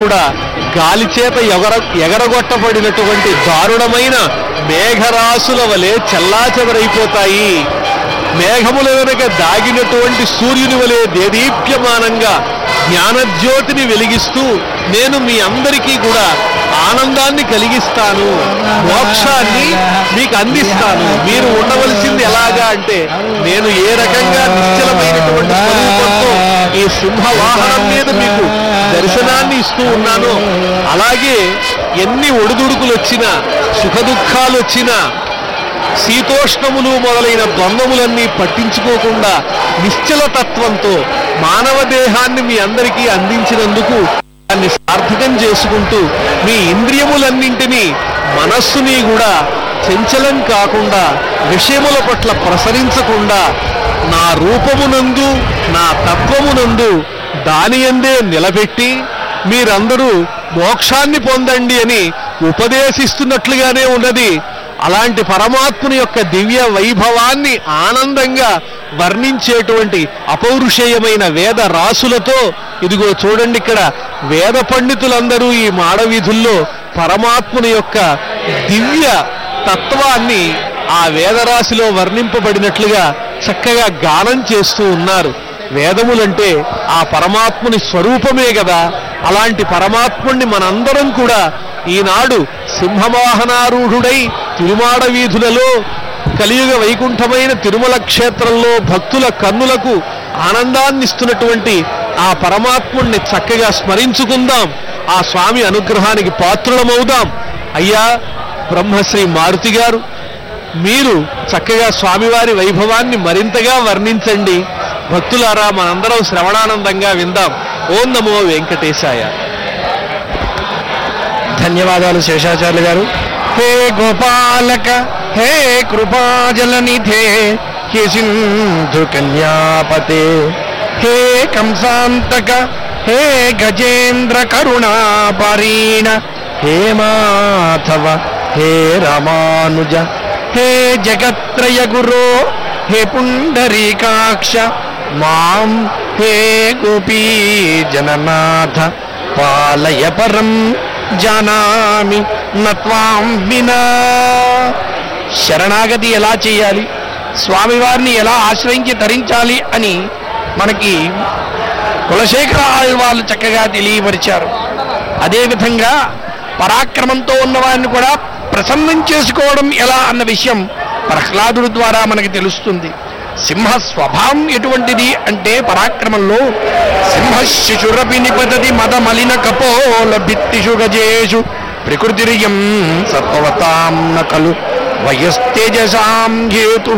కూడా గాలి చేత ఎగర ఎగరగొట్టబడినటువంటి దారుణమైన మేఘరాశుల వలె చెల్లాచెదరైపోతాయి మేఘముల వెనుక దాగినటువంటి సూర్యుని వలె దేదీప్యమానంగా జ్ఞానజ్యోతిని వెలిగిస్తూ నేను మీ అందరికీ కూడా ఆనందాన్ని కలిగిస్తాను మోక్షాన్ని మీకు అందిస్తాను మీరు ఉండవలసింది ఎలాగా అంటే నేను ఏ రకంగా నిశ్చలమైనటువంటి స్వరూపంతో ఈ సింహ వాహనం మీద మీకు దర్శనాన్ని ఇస్తూ ఉన్నానో అలాగే ఎన్ని ఒడిదుడుకులు వచ్చినా సుఖ దుఃఖాలు వచ్చినా శీతోష్ణములు మొదలైన ద్వంద్వములన్నీ పట్టించుకోకుండా నిశ్చల తత్వంతో మానవ దేహాన్ని మీ అందరికీ అందించినందుకు దాన్ని సార్థకం చేసుకుంటూ మీ ఇంద్రియములన్నింటినీ మనస్సుని కూడా చంచలం కాకుండా విషయముల పట్ల ప్రసరించకుండా నా రూపమునందు నా తత్వమునందు దాని అందే నిలబెట్టి మీరందరూ మోక్షాన్ని పొందండి అని ఉపదేశిస్తున్నట్లుగానే ఉన్నది అలాంటి పరమాత్ముని యొక్క దివ్య వైభవాన్ని ఆనందంగా వర్ణించేటువంటి అపౌరుషేయమైన వేద రాసులతో ఇదిగో చూడండి ఇక్కడ వేద పండితులందరూ ఈ మాడవీధుల్లో పరమాత్ముని యొక్క దివ్య తత్వాన్ని ఆ వేదరాశిలో వర్ణింపబడినట్లుగా చక్కగా గానం చేస్తూ ఉన్నారు వేదములంటే ఆ పరమాత్ముని స్వరూపమే కదా అలాంటి పరమాత్ముణ్ణి మనందరం కూడా ఈనాడు సింహవాహనారూఢుడై తిరుమాడ వీధులలో కలియుగ వైకుంఠమైన తిరుమల క్షేత్రంలో భక్తుల కన్నులకు ఆనందాన్నిస్తున్నటువంటి ఆ పరమాత్ముణ్ణి చక్కగా స్మరించుకుందాం ఆ స్వామి అనుగ్రహానికి పాత్రులమవుదాం అయ్యా బ్రహ్మశ్రీ మారుతి గారు మీరు చక్కగా స్వామివారి వైభవాన్ని మరింతగా వర్ణించండి భక్తులారా మనందరం శ్రవణానందంగా విందాం ఓం నమో వెంకటేశాయ ధన్యవాదాలు శేషాచార్యులు గారు హే గోపాలక హే కృపాజలనిధే హే సింధు కన్యాపతే హే కంసాంతక హే గజేంద్ర కరుణాపరీణ హే మాధవ హే రామానుజ హే జగత్రయ గురో హే పుండరీకాక్ష మాం హే గోపీ జననాథ పాలయ పరం జానామి నత్వాం వినా శరణాగతి ఎలా చేయాలి స్వామివారిని ఎలా ఆశ్రయించి తరించాలి అని మనకి కులశేఖర ఆళ్వాళ్ళు చక్కగా తెలియపరిచారు అదేవిధంగా పరాక్రమంతో ఉన్నవారిని కూడా ప్రసన్నం చేసుకోవడం ఎలా అన్న విషయం ప్రహ్లాదుడి ద్వారా మనకి తెలుస్తుంది సింహ స్వభావం ఎటువంటిది అంటే పరాక్రమంలో సింహ శిశురపి నిపతతి మద మలిన కపోల భిత్తిషు గజేషు ప్రకృతిరియం సత్వతాం నకలు వయస్తేజసాం హేతు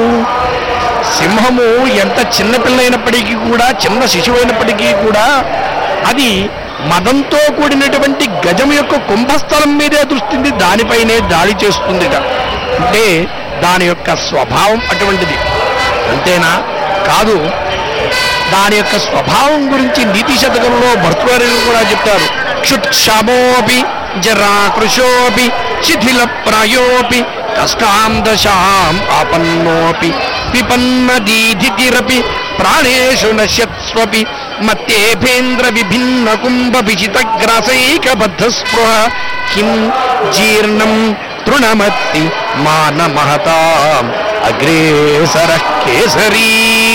సింహము ఎంత చిన్న పిల్లైనప్పటికీ కూడా చిన్న శిశువు అయినప్పటికీ కూడా అది మదంతో కూడినటువంటి గజం యొక్క కుంభస్థలం మీదే దృష్టింది దానిపైనే దాడి చేస్తుందిట అంటే దాని యొక్క స్వభావం అటువంటిది అంతేనా కాదు దాని యొక్క స్వభావం గురించి నీతి శతకంలో భర్తృవారు కూడా చెప్తారు క్షుత్క్షమోపి జరాకృశోపి శిథిల ప్రాయోపి కష్టాం దశాం ఆపన్నోపి విపన్నదీధితిరపి ప్రాణేషు నశ్యత్స్వపి మత్తేభేంద్ర విభిన్న కుంభ విచిత గ్రాసైకబద్ధ స్పృహ కిం జీర్ణం తృణమత్తి మాన మహతాం అగ్రేసర కేసరీ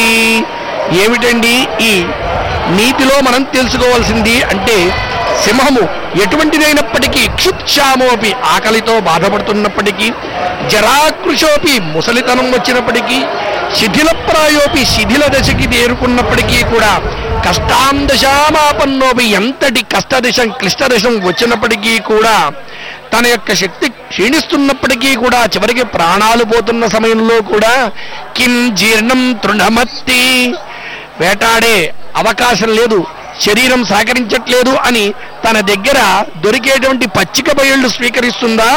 ఏమిటండి ఈ నీతిలో మనం తెలుసుకోవాల్సింది అంటే సింహము ఎటువంటిదైనప్పటికీ క్షుత్క్షామోపి ఆకలితో బాధపడుతున్నప్పటికీ జరాకృశోపి ముసలితనం వచ్చినప్పటికీ శిథిలప్రాయోపి శిథిల దశకి చేరుకున్నప్పటికీ కూడా కష్టాందశామాపన్నోపి ఎంతటి కష్టదశం క్లిష్టదశం వచ్చినప్పటికీ కూడా తన యొక్క శక్తి క్షీణిస్తున్నప్పటికీ కూడా చివరికి ప్రాణాలు పోతున్న సమయంలో కూడా కిం జీర్ణం తృణమత్తి వేటాడే అవకాశం లేదు శరీరం సహకరించట్లేదు అని తన దగ్గర దొరికేటువంటి పచ్చిక బయళ్ళు స్వీకరిస్తుందా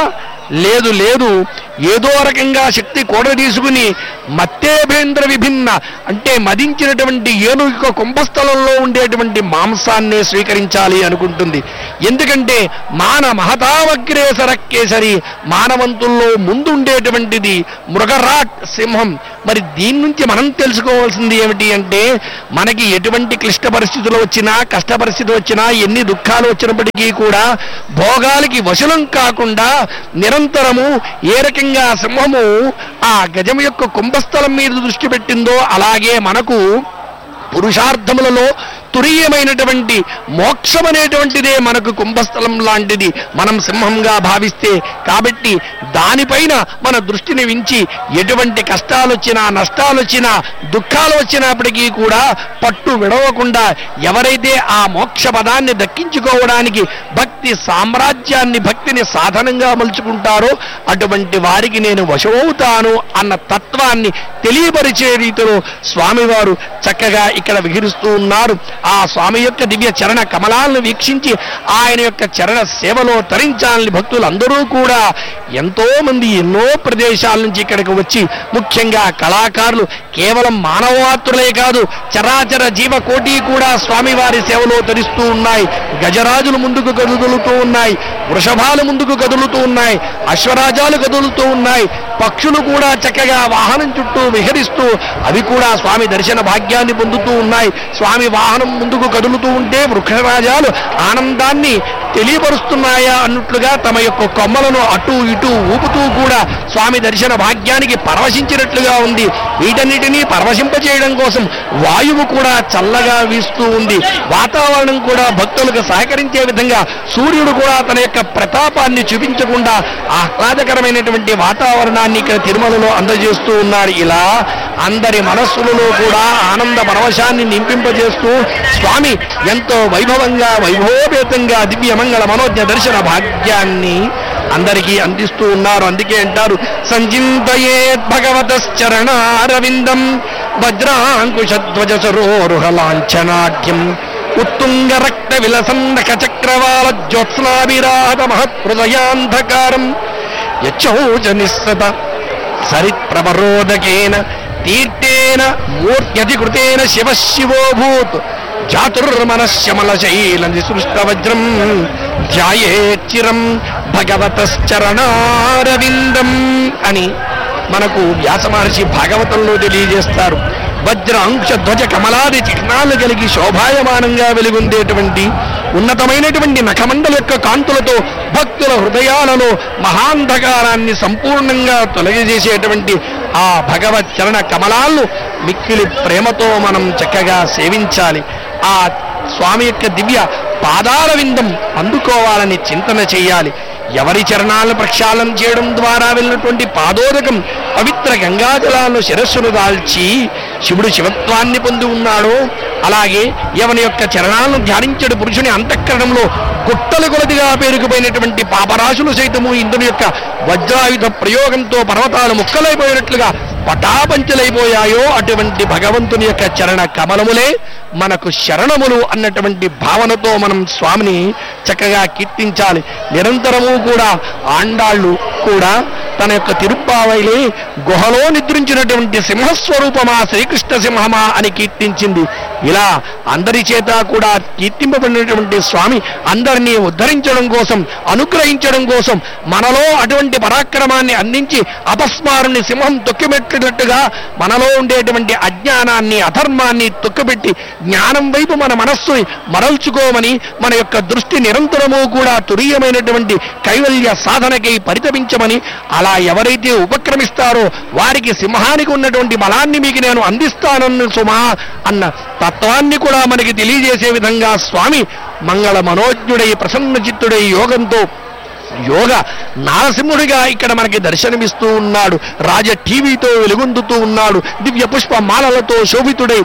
లేదు లేదు ఏదో రకంగా శక్తి కూడ తీసుకుని మత్తేభేంద్ర విభిన్న అంటే మదించినటువంటి ఏనుగు యొక్క కుంభస్థలంలో ఉండేటువంటి మాంసాన్నే స్వీకరించాలి అనుకుంటుంది ఎందుకంటే మాన మహతావగ్రేసర కేసరి మానవంతుల్లో ముందు ఉండేటువంటిది మృగరాట్ సింహం మరి దీని నుంచి మనం తెలుసుకోవాల్సింది ఏమిటి అంటే మనకి ఎటువంటి క్లిష్ట పరిస్థితులు వచ్చినా కష్ట పరిస్థితులు వచ్చినా ఎన్ని దుఃఖాలు వచ్చినప్పటికీ కూడా భోగాలకి వశలం కాకుండా నిరంతరము ఏ రకంగా సింహము ఆ గజం యొక్క కుంభస్థలం మీద దృష్టి పెట్టిందో అలాగే మనకు పురుషార్థములలో తురీయమైనటువంటి మోక్షం అనేటువంటిదే మనకు కుంభస్థలం లాంటిది మనం సింహంగా భావిస్తే కాబట్టి దానిపైన మన దృష్టిని వించి ఎటువంటి కష్టాలు వచ్చినా నష్టాలు వచ్చినా దుఃఖాలు వచ్చినప్పటికీ కూడా పట్టు విడవకుండా ఎవరైతే ఆ మోక్ష పదాన్ని దక్కించుకోవడానికి భక్తి సామ్రాజ్యాన్ని భక్తిని సాధనంగా మలుచుకుంటారో అటువంటి వారికి నేను వశమవుతాను అన్న తత్వాన్ని తెలియపరిచే రీతిలో స్వామివారు చక్కగా ఇక్కడ విహరిస్తూ ఉన్నారు ఆ స్వామి యొక్క దివ్య చరణ కమలాలను వీక్షించి ఆయన యొక్క చరణ సేవలో తరించాలని భక్తులు అందరూ కూడా ఎంతో మంది ఎన్నో ప్రదేశాల నుంచి ఇక్కడికి వచ్చి ముఖ్యంగా కళాకారులు కేవలం మానవమాత్రులే కాదు చరాచర జీవ కోటి కూడా స్వామివారి సేవలో తరిస్తూ ఉన్నాయి గజరాజులు ముందుకు కదులుతూ ఉన్నాయి వృషభాలు ముందుకు కదులుతూ ఉన్నాయి అశ్వరాజాలు కదులుతూ ఉన్నాయి పక్షులు కూడా చక్కగా వాహనం చుట్టూ విహరిస్తూ అవి కూడా స్వామి దర్శన భాగ్యాన్ని పొందుతూ ఉన్నాయి స్వామి వాహనం ముందుకు కదులుతూ ఉంటే వృక్షరాజాలు ఆనందాన్ని తెలియపరుస్తున్నాయా అన్నట్లుగా తమ యొక్క కొమ్మలను అటు ఇటు ఊపుతూ కూడా స్వామి దర్శన భాగ్యానికి పరవశించినట్లుగా ఉంది వీటన్నిటినీ పరవశింపచేయడం కోసం వాయువు కూడా చల్లగా వీస్తూ ఉంది వాతావరణం కూడా భక్తులకు సహకరించే విధంగా సూర్యుడు కూడా తన యొక్క ప్రతాపాన్ని చూపించకుండా ఆహ్లాదకరమైనటువంటి వాతావరణాన్ని ఇక్కడ తిరుమలలో అందజేస్తూ ఉన్నారు ఇలా అందరి మనస్సులలో కూడా ఆనంద పరవశాన్ని నింపింపజేస్తూ స్వామి ఎంతో వైభవంగా వైభవోపేతంగా దివ్య మంగళ మనోజ్ఞ దర్శన భాగ్యాన్ని అందరికీ అందిస్తూ ఉన్నారు అందుకే అంటారు సంచింతయేత్ భగవతశ్చరణారవిందం వజ్రాంకుశధ్వజ సరోరుహలాంఛనాఢ్యం ఉత్తుంగ రక్త విలసన్నక చక్రవాల జ్యోత్స్నాభిరాత మహత్హృదయాంధకారం యచ్చౌచ నిస్సత సరిత్ప్రవరోదకేన తీర్థేన మూర్త్యధికృతేన శివ శివోభూత్ జాతుర్మనశ్యమలశైల నిసృష్టవజ్రం ధ్యాయేచ్చిరం భగవతశ్చరణారవిందం అని మనకు వ్యాస మహర్షి భాగవతంలో తెలియజేస్తారు వజ్ర అంశ ధ్వజ కమలాది చిహ్నాలు కలిగి శోభాయమానంగా వెలుగొందేటువంటి ఉన్నతమైనటువంటి నఖమండల యొక్క కాంతులతో భక్తుల హృదయాలలో మహాంధకారాన్ని సంపూర్ణంగా తొలగజేసేటువంటి ఆ భగవత్ చరణ కమలాలను మిక్కిలి ప్రేమతో మనం చక్కగా సేవించాలి ఆ స్వామి యొక్క దివ్య పాదాల విందం అందుకోవాలని చింతన చేయాలి ఎవరి చరణాలను ప్రక్షాళన చేయడం ద్వారా వెళ్ళినటువంటి పాదోదకం పవిత్ర గంగాజలాలను శిరస్సును దాల్చి శివుడు శివత్వాన్ని పొంది ఉన్నాడో అలాగే ఎవని యొక్క చరణాలను ధ్యానించడు పురుషుని అంతఃకరణంలో గుట్టలు కొలదిగా పేరుకుపోయినటువంటి పాపరాశులు సైతము ఇంద్రుని యొక్క వజ్రాయుధ ప్రయోగంతో పర్వతాలు ముక్కలైపోయినట్లుగా పటాపంచలైపోయాయో అటువంటి భగవంతుని యొక్క చరణ కమలములే మనకు శరణములు అన్నటువంటి భావనతో మనం స్వామిని చక్కగా కీర్తించాలి నిరంతరము కూడా ఆండాళ్ళు కూడా తన యొక్క తిరుప్పావైలే గుహలో నిద్రించినటువంటి సింహస్వరూపమా శ్రీకృష్ణ సింహమా అని కీర్తించింది ఇలా అందరి చేత కూడా కీర్తింపబడినటువంటి స్వామి అందరినీ ఉద్ధరించడం కోసం అనుగ్రహించడం కోసం మనలో అటువంటి పరాక్రమాన్ని అందించి అపస్మారుని సింహం తొక్కిపెట్టినట్టుగా మనలో ఉండేటువంటి అజ్ఞానాన్ని అధర్మాన్ని తొక్కిపెట్టి జ్ఞానం వైపు మన మనస్సుని మరల్చుకోమని మన యొక్క దృష్టి నిరంతరము కూడా తురీయమైనటువంటి కైవల్య సాధనకై పరితపించమని అలా ఎవరైతే ఉపక్రమిస్తారో వారికి సింహానికి ఉన్నటువంటి బలాన్ని మీకు నేను అందిస్తానన్న సుమా అన్న తత్వాన్ని కూడా మనకి తెలియజేసే విధంగా స్వామి మంగళ మనోజ్ఞుడై ప్రసన్న చిత్తుడై యోగంతో యోగ నారసింహుడిగా ఇక్కడ మనకి దర్శనమిస్తూ ఉన్నాడు రాజ టీవీతో వెలుగొందుతూ ఉన్నాడు దివ్య పుష్ప మాలలతో శోభితుడై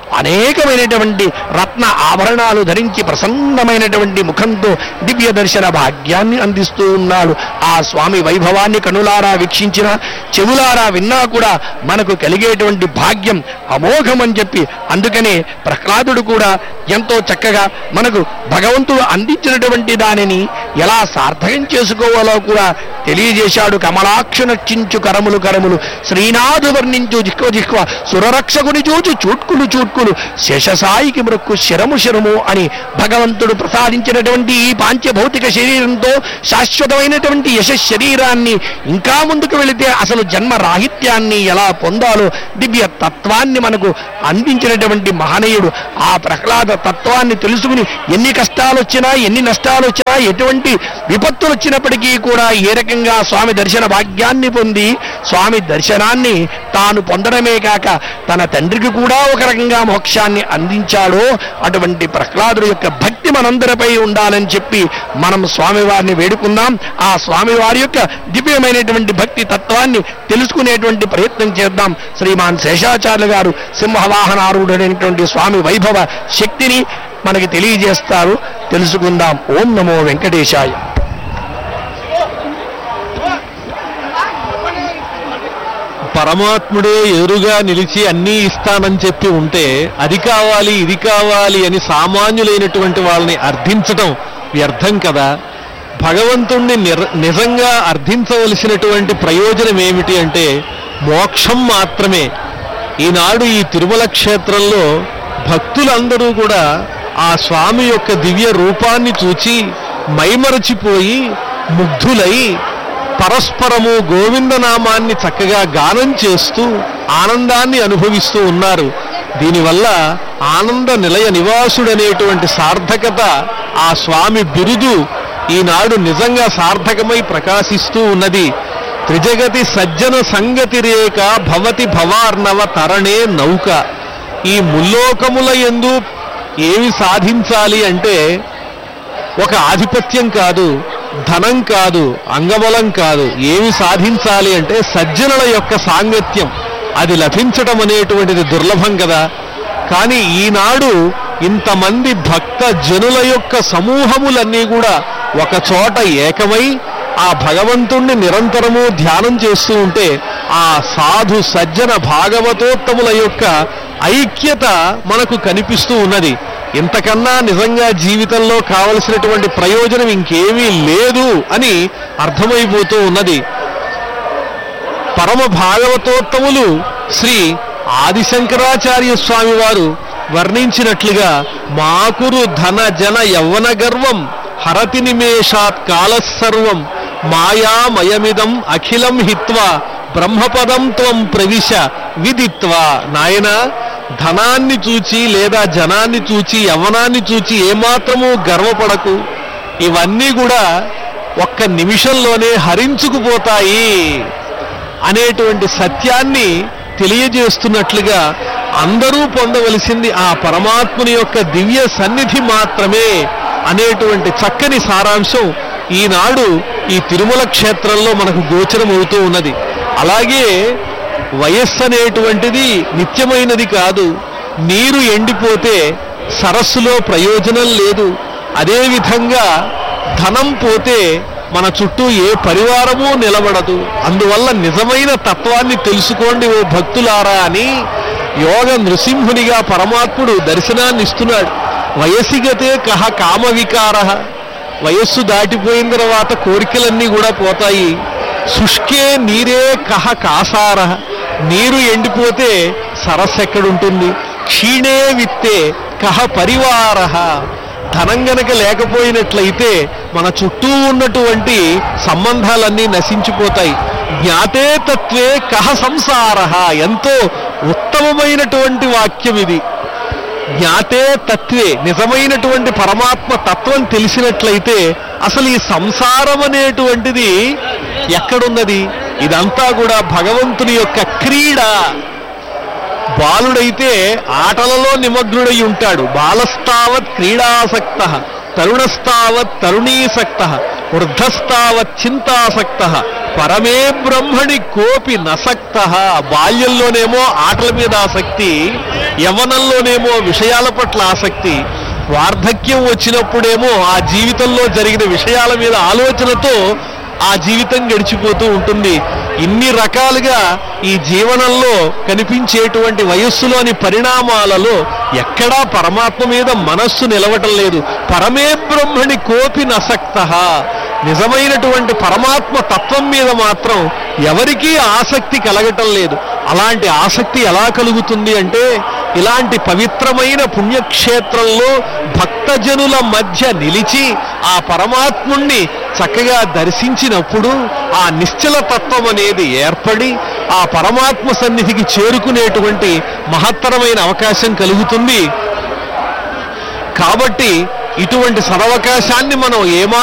అనేకమైనటువంటి రత్న ఆభరణాలు ధరించి ప్రసన్నమైనటువంటి ముఖంతో దివ్య దర్శన భాగ్యాన్ని అందిస్తూ ఉన్నాడు ఆ స్వామి వైభవాన్ని కనులారా వీక్షించిన చెవులారా విన్నా కూడా మనకు కలిగేటువంటి భాగ్యం అమోఘమని చెప్పి అందుకనే ప్రహ్లాదుడు కూడా ఎంతో చక్కగా మనకు భగవంతుడు అందించినటువంటి దానిని ఎలా సార్థకం చేసుకోవాలో కూడా తెలియజేశాడు కమలాక్ష నక్షించు కరములు కరములు శ్రీనాథు వర్ణించు జిహ్వ జిహ్వ సురరక్షకుని చూచు చూట్కులు చూట్కులు శేషసాయికి మృక్కు శరము శరము అని భగవంతుడు ప్రసాదించినటువంటి ఈ పాంచభౌతిక శరీరంతో శాశ్వతమైనటువంటి యశ శరీరాన్ని ఇంకా ముందుకు వెళితే అసలు జన్మ రాహిత్యాన్ని ఎలా పొందాలో దివ్య తత్వాన్ని మనకు అందించినటువంటి మహనీయుడు ఆ ప్రహ్లాద తత్వాన్ని తెలుసుకుని ఎన్ని కష్టాలు వచ్చినా ఎన్ని నష్టాలు వచ్చినా ఎటువంటి విపత్తులు వచ్చినప్పటికీ కూడా ఏ రకంగా స్వామి దర్శన భాగ్యాన్ని పొంది స్వామి దర్శనాన్ని తాను పొందడమే కాక తన తండ్రికి కూడా ఒక రకంగా మోక్షాన్ని అందించాడో అటువంటి ప్రహ్లాదుడు యొక్క భక్తి మనందరిపై ఉండాలని చెప్పి మనం స్వామివారిని వేడుకుందాం ఆ స్వామివారి యొక్క దివ్యమైనటువంటి భక్తి తత్వాన్ని తెలుసుకునేటువంటి ప్రయత్నం చేద్దాం శ్రీమాన్ శేషాచార్య గారు సింహవాహనారూఢుడైనటువంటి స్వామి వైభవ శక్తిని మనకి తెలియజేస్తారు తెలుసుకుందాం ఓం నమో వెంకటేశాయ పరమాత్ముడే ఎదురుగా నిలిచి అన్నీ ఇస్తానని చెప్పి ఉంటే అది కావాలి ఇది కావాలి అని సామాన్యులైనటువంటి వాళ్ళని అర్థించటం వ్యర్థం కదా భగవంతుణ్ణి నిర- నిజంగా అర్థించవలసినటువంటి ప్రయోజనం ఏమిటి అంటే మోక్షం మాత్రమే ఈనాడు ఈ తిరుమల క్షేత్రంలో భక్తులందరూ కూడా ఆ స్వామి యొక్క దివ్య రూపాన్ని చూచి మైమరచిపోయి ముగ్ధులై పరస్పరము గోవిందనామాన్ని చక్కగా గానం చేస్తూ ఆనందాన్ని అనుభవిస్తూ ఉన్నారు దీనివల్ల ఆనంద నిలయ నివాసుడనేటువంటి సార్థకత ఆ స్వామి బిరుదు ఈనాడు నిజంగా సార్థకమై ప్రకాశిస్తూ ఉన్నది త్రిజగతి సజ్జన సంగతి రేఖ భవతి భవార్ణవ తరణే నౌక ఈ ముల్లోకముల ఎందు ఏమి సాధించాలి అంటే ఒక ఆధిపత్యం కాదు ధనం కాదు అంగబలం కాదు ఏమి సాధించాలి అంటే సజ్జనుల యొక్క సాంగత్యం అది లభించడం అనేటువంటిది దుర్లభం కదా కానీ ఈనాడు ఇంతమంది భక్త జనుల యొక్క సమూహములన్నీ కూడా ఒక చోట ఏకమై ఆ భగవంతుణ్ణి నిరంతరము ధ్యానం చేస్తూ ఉంటే ఆ సాధు సజ్జన భాగవతోత్తముల యొక్క ఐక్యత మనకు కనిపిస్తూ ఉన్నది ఇంతకన్నా నిజంగా జీవితంలో కావలసినటువంటి ప్రయోజనం ఇంకేమీ లేదు అని అర్థమైపోతూ ఉన్నది పరమ భాగవతోత్తములు శ్రీ ఆదిశంకరాచార్య స్వామి వారు వర్ణించినట్లుగా మాకురు ధన జన యవ్వన గర్వం హరతి నిమేషాత్ కాలసర్వం మాయామయమిదం అఖిలం హిత్వా బ్రహ్మపదం త్వం ప్రవిశ విదిత్వా నాయన ధనాన్ని చూచి లేదా జనాన్ని చూచి యవ్వనాన్ని చూచి ఏమాత్రము గర్వపడకు ఇవన్నీ కూడా ఒక్క నిమిషంలోనే హరించుకుపోతాయి అనేటువంటి సత్యాన్ని తెలియజేస్తున్నట్లుగా అందరూ పొందవలసింది ఆ పరమాత్ముని యొక్క దివ్య సన్నిధి మాత్రమే అనేటువంటి చక్కని సారాంశం ఈనాడు ఈ తిరుమల క్షేత్రంలో మనకు గోచరం అవుతూ ఉన్నది అలాగే వయస్సు అనేటువంటిది నిత్యమైనది కాదు నీరు ఎండిపోతే సరస్సులో ప్రయోజనం లేదు అదేవిధంగా ధనం పోతే మన చుట్టూ ఏ పరివారమూ నిలబడదు అందువల్ల నిజమైన తత్వాన్ని తెలుసుకోండి ఓ భక్తులారా అని యోగ నృసింహునిగా పరమాత్ముడు దర్శనాన్ని ఇస్తున్నాడు వయసిగతే కహ కామ వికార వయస్సు దాటిపోయిన తర్వాత కోరికలన్నీ కూడా పోతాయి శుష్కే నీరే కహ కాసార నీరు ఎండిపోతే సరస్సు ఎక్కడుంటుంది క్షీణే విత్తే కహ పరివార ధనం గనక లేకపోయినట్లయితే మన చుట్టూ ఉన్నటువంటి సంబంధాలన్నీ నశించిపోతాయి జ్ఞాతే తత్వే కహ సంసార ఎంతో ఉత్తమమైనటువంటి వాక్యం ఇది జ్ఞాతే తత్వే నిజమైనటువంటి పరమాత్మ తత్వం తెలిసినట్లయితే అసలు ఈ సంసారం అనేటువంటిది ఎక్కడున్నది ఇదంతా కూడా భగవంతుని యొక్క క్రీడ బాలుడైతే ఆటలలో నిమగ్నుడై ఉంటాడు బాలస్తావత్ క్రీడాసక్త తరుణస్తావత్ తరుణీసక్త వృద్ధస్తావత్ చింతాసక్త పరమే బ్రహ్మణి కోపి నసక్త బాల్యంలోనేమో ఆటల మీద ఆసక్తి యవ్వనంలోనేమో విషయాల పట్ల ఆసక్తి వార్ధక్యం వచ్చినప్పుడేమో ఆ జీవితంలో జరిగిన విషయాల మీద ఆలోచనతో ఆ జీవితం గడిచిపోతూ ఉంటుంది ఇన్ని రకాలుగా ఈ జీవనంలో కనిపించేటువంటి వయస్సులోని పరిణామాలలో ఎక్కడా పరమాత్మ మీద మనస్సు నిలవటం లేదు పరమే బ్రహ్మణి కోపి నసక్త నిజమైనటువంటి పరమాత్మ తత్వం మీద మాత్రం ఎవరికీ ఆసక్తి కలగటం లేదు అలాంటి ఆసక్తి ఎలా కలుగుతుంది అంటే ఇలాంటి పవిత్రమైన పుణ్యక్షేత్రంలో భక్తజనుల మధ్య నిలిచి ఆ పరమాత్ముణ్ణి చక్కగా దర్శించినప్పుడు ఆ నిశ్చల తత్వం అనేది ఏర్పడి ఆ పరమాత్మ సన్నిధికి చేరుకునేటువంటి మహత్తరమైన అవకాశం కలుగుతుంది కాబట్టి ఇటువంటి సదవకాశాన్ని మనం ఏమా